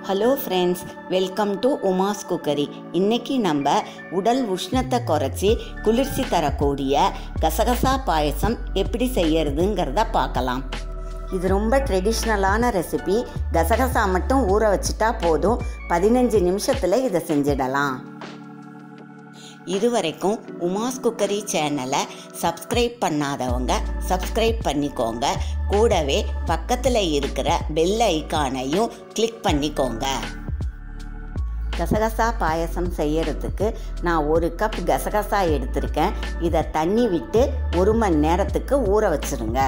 hello friends welcome to Uma's cookery இன்னைக்கு நம்ம உடல் உஷ்ணத்தை குறைச்சி குளிர்ச்சி தரக்கூடிய கசகசா பாயசம் எப்படி செய்யறதுங்கிறத பார்க்கலாம் இது ரொம்ப ட்ரெடிஷ்னலான ரெசிபி கசகசா மட்டும் ஊற வச்சுட்டா போதும் பதினஞ்சு நிமிஷத்தில் இதை செஞ்சிடலாம் இதுவரைக்கும் உமாஸ் குக்கரி சேனலை சப்ஸ்கிரைப் பண்ணாதவங்க சப்ஸ்கிரைப் பண்ணிக்கோங்க கூடவே பக்கத்தில் இருக்கிற பெல் ஐக்கானையும் கிளிக் பண்ணிக்கோங்க கசகசா பாயசம் செய்யறதுக்கு நான் ஒரு கப் கசகசா எடுத்திருக்கேன் இதை தண்ணி விட்டு ஒரு மணி நேரத்துக்கு ஊற வச்சுருங்க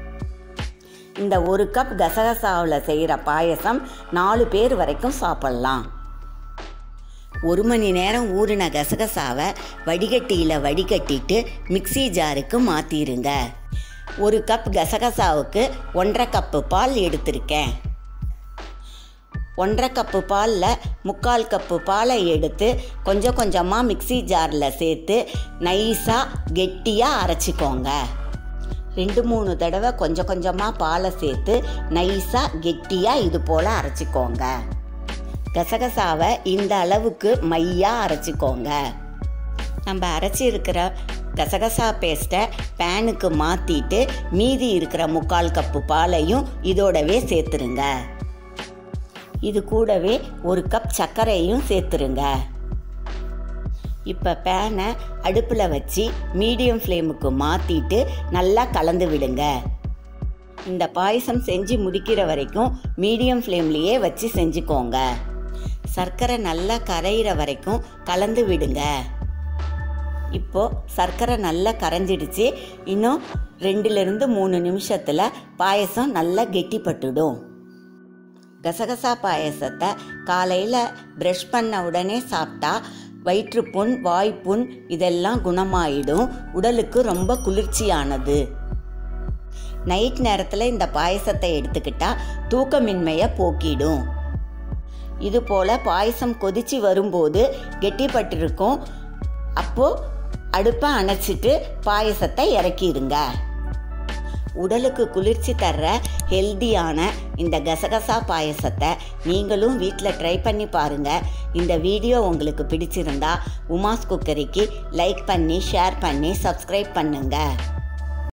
இந்த ஒரு கப் கசகசாவில் செய்கிற பாயசம் நாலு பேர் வரைக்கும் சாப்பிட்லாம் ஒரு மணி நேரம் ஊறின கசகசாவை வடிகட்டியில் வடிகட்டிட்டு மிக்சி ஜாருக்கு மாற்றிருங்க ஒரு கப் கசகசாவுக்கு ஒன்றரை கப்பு பால் எடுத்திருக்கேன் ஒன்றரை கப்பு பாலில் முக்கால் கப்பு பாலை எடுத்து கொஞ்சம் கொஞ்சமாக மிக்சி ஜாரில் சேர்த்து நைஸாக கெட்டியாக அரைச்சிக்கோங்க ரெண்டு மூணு தடவை கொஞ்சம் கொஞ்சமாக பாலை சேர்த்து நைஸாக கெட்டியாக இது போல் அரைச்சிக்கோங்க கசகசாவை இந்த அளவுக்கு மையாக அரைச்சிக்கோங்க நம்ம அரைச்சி இருக்கிற கசகசா பேஸ்ட்டை பேனுக்கு மாற்றிட்டு மீதி இருக்கிற முக்கால் கப்பு பாலையும் இதோடவே சேர்த்துருங்க இது கூடவே ஒரு கப் சர்க்கரையும் சேர்த்துருங்க இப்போ பேனை அடுப்பில் வச்சு மீடியம் ஃப்ளேமுக்கு மாற்றிட்டு நல்லா கலந்து விடுங்க இந்த பாயசம் செஞ்சு முடிக்கிற வரைக்கும் மீடியம் ஃப்ளேம்லேயே வச்சு செஞ்சுக்கோங்க சர்க்கரை நல்லா கரையிற வரைக்கும் கலந்து விடுங்க இப்போ சர்க்கரை நல்லா கரைஞ்சிடுச்சு இன்னும் ரெண்டுலேருந்து மூணு நிமிஷத்தில் பாயசம் நல்லா கெட்டிப்பட்டுடும் கசகசா பாயசத்தை காலையில் ப்ரஷ் பண்ண உடனே சாப்பிட்டா வயிற்றுப்புண் வாய்ப்புண் இதெல்லாம் குணமாயிடும் உடலுக்கு ரொம்ப குளிர்ச்சியானது நைட் நேரத்தில் இந்த பாயசத்தை எடுத்துக்கிட்டா தூக்கமின்மையை போக்கிடும் இது போல் பாயசம் கொதிச்சு வரும்போது கெட்டிப்பட்டிருக்கும் அப்போது அடுப்பை அணைச்சிட்டு பாயசத்தை இறக்கிடுங்க உடலுக்கு குளிர்ச்சி தர்ற ஹெல்தியான இந்த கசகசா பாயசத்தை நீங்களும் வீட்டில் ட்ரை பண்ணி பாருங்கள் இந்த வீடியோ உங்களுக்கு பிடிச்சிருந்தா உமாஸ் குக்கரிக்கு லைக் பண்ணி ஷேர் பண்ணி சப்ஸ்கிரைப் பண்ணுங்கள்